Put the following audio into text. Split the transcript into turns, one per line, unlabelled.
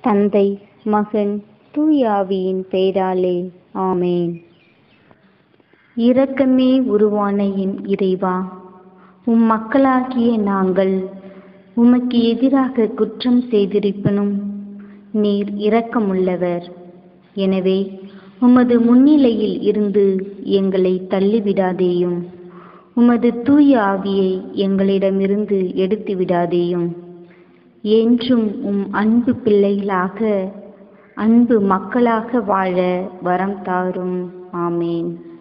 தந்தை மகன் தூயாவியின் பெயராலே ஆமேன் இரக்கமே உருவான என் இறைவா உம் மக்களாகிய நாங்கள் உமக்கு எதிராக குற்றம் செய்திருப்பினும் நீர் இரக்கமுள்ளவர் எனவே உமது முன்னிலையில் இருந்து எங்களை தள்ளிவிடாதேயும் உமது தூய ஆவியை எங்களிடமிருந்து எடுத்து விடாதேயும் என்றும் உம் அன்பு பிள்ளைகளாக அன்பு மக்களாக வாழ வரம் தாரும் ஆமேன்